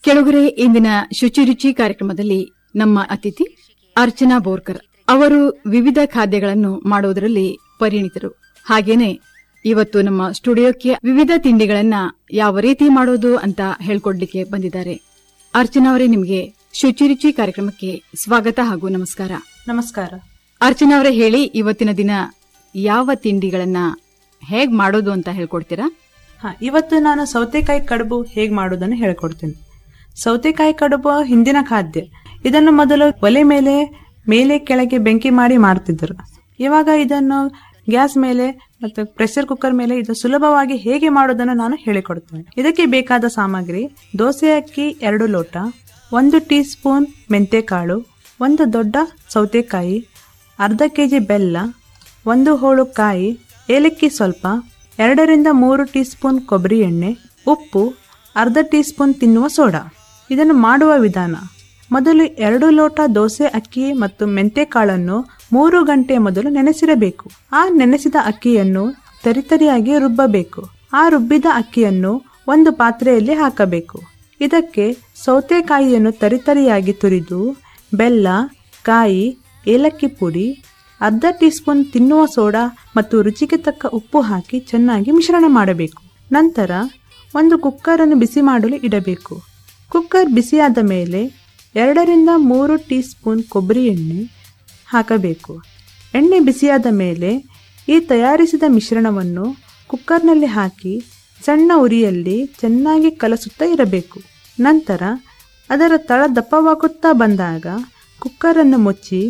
ಕೆಳಗರೆ ಇಂದಿನ ಶುಚಿರುಚಿ ಕಾರ್ಯಕ್ರಮದಲ್ಲಿ ನಮ್ಮ ಅತಿಥಿ ಅರ್ಚನಾ ಬೋರ್ಕರ್ ಅವರು ವಿವಿಧ ಖಾದ್ಯಗಳನ್ನು ಮಾಡುವುದರಲ್ಲಿ ಪರಿಣಿತರು ಹಾಗೇನೆ ಇವತ್ತು ನಮ್ಮ ಸ್ಟುಡಿಯೋಕ್ಕೆ ವಿವಿಧ ತಿಂಡಿಗಳನ್ನ ಯಾವ ರೀತಿ ಮಾಡೋದು ಅಂತ ಹೇಳ್ಕೊಡ್ಲಿಕ್ಕೆ ಬಂದಿದ್ದಾರೆ ಅರ್ಚನಾ ಅವರೇ ನಿಮಗೆ ಶುಚಿರುಚಿ ಕಾರ್ಯಕ್ರಮಕ್ಕೆ ಸ್ವಾಗತ ಹಾಗೂ ನಮಸ್ಕಾರ ನಮಸ್ಕಾರ ಅರ್ಚನಾ ಅವರೇ ಹೇಳಿ ಇವತ್ತಿನ ದಿನ ಯಾವ ತಿಂಡಿಗಳನ್ನ ಹೇಗ್ ಮಾಡೋದು ಅಂತ ಹೇಳ್ಕೊಡ್ತೀರಾ ಹಾ ಇವತ್ತು ನಾನು ಸೌತೆಕಾಯಿ ಕಡುಬು ಹೇಗೆ ಮಾಡೋದನ್ನು ಹೇಳ್ಕೊಡ್ತೀನಿ ಸೌತೆಕಾಯಿ ಕಡುಬು ಹಿಂದಿನ ಖಾದ್ಯ ಇದನ್ನು ಮೊದಲು ಒಲೆ ಮೇಲೆ ಮೇಲೆ ಕೆಳಗೆ ಬೆಂಕಿ ಮಾಡಿ ಮಾಡ್ತಿದ್ದರು ಇವಾಗ ಇದನ್ನು ಗ್ಯಾಸ್ ಮೇಲೆ ಮತ್ತು ಪ್ರೆಷರ್ ಕುಕ್ಕರ್ ಮೇಲೆ ಇದು ಸುಲಭವಾಗಿ ಹೇಗೆ ಮಾಡೋದನ್ನು ನಾನು ಹೇಳಿಕೊಡ್ತೇನೆ ಇದಕ್ಕೆ ಬೇಕಾದ ಸಾಮಗ್ರಿ ದೋಸೆ ಅಕ್ಕಿ ಎರಡು ಲೋಟ ಒಂದು ಟೀ ಸ್ಪೂನ್ ಮೆಂತೆಕಾಳು ಒಂದು ದೊಡ್ಡ ಸೌತೆಕಾಯಿ ಅರ್ಧ ಕೆಜಿ ಬೆಲ್ಲ ಒಂದು ಹೋಳು ಕಾಯಿ ಏಲಕ್ಕಿ ಸ್ವಲ್ಪ ಎರಡರಿಂದ ಮೂರು ಟೀ ಸ್ಪೂನ್ ಕೊಬ್ಬರಿ ಎಣ್ಣೆ ಉಪ್ಪು ಅರ್ಧ ಟೀ ಸ್ಪೂನ್ ತಿನ್ನುವ ಸೋಡಾ ಇದನ್ನು ಮಾಡುವ ವಿಧಾನ ಮೊದಲು ಎರಡು ಲೋಟ ದೋಸೆ ಅಕ್ಕಿ ಮತ್ತು ಮೆಂತೆಕಾಳನ್ನು ಮೂರು ಗಂಟೆ ಮೊದಲು ನೆನೆಸಿರಬೇಕು ಆ ನೆನೆಸಿದ ಅಕ್ಕಿಯನ್ನು ತರಿತರಿಯಾಗಿ ರುಬ್ಬಬೇಕು ಆ ರುಬ್ಬಿದ ಅಕ್ಕಿಯನ್ನು ಒಂದು ಪಾತ್ರೆಯಲ್ಲಿ ಹಾಕಬೇಕು ಇದಕ್ಕೆ ಸೌತೆಕಾಯಿಯನ್ನು ತರಿತರಿಯಾಗಿ ತುರಿದು ಬೆಲ್ಲ ಕಾಯಿ ಏಲಕ್ಕಿ ಪುಡಿ ಅರ್ಧ ಟೀ ಸ್ಪೂನ್ ತಿನ್ನುವ ಸೋಡಾ ಮತ್ತು ರುಚಿಗೆ ತಕ್ಕ ಉಪ್ಪು ಹಾಕಿ ಚೆನ್ನಾಗಿ ಮಿಶ್ರಣ ಮಾಡಬೇಕು ನಂತರ ಒಂದು ಕುಕ್ಕರನ್ನು ಬಿಸಿ ಮಾಡಲು ಇಡಬೇಕು ಕುಕ್ಕರ್ ಬಿಸಿಯಾದ ಮೇಲೆ ಎರಡರಿಂದ ಮೂರು ಟೀ ಸ್ಪೂನ್ ಕೊಬ್ಬರಿ ಎಣ್ಣೆ ಹಾಕಬೇಕು ಎಣ್ಣೆ ಬಿಸಿಯಾದ ಮೇಲೆ ಈ ತಯಾರಿಸಿದ ಮಿಶ್ರಣವನ್ನು ಕುಕ್ಕರ್ನಲ್ಲಿ ಹಾಕಿ ಸಣ್ಣ ಉರಿಯಲ್ಲಿ ಚೆನ್ನಾಗಿ ಕಲಸುತ್ತಾ ಇರಬೇಕು ನಂತರ ಅದರ ತಳ ದಪ್ಪವಾಗುತ್ತಾ ಬಂದಾಗ ಕುಕ್ಕರನ್ನು ಮುಚ್ಚಿ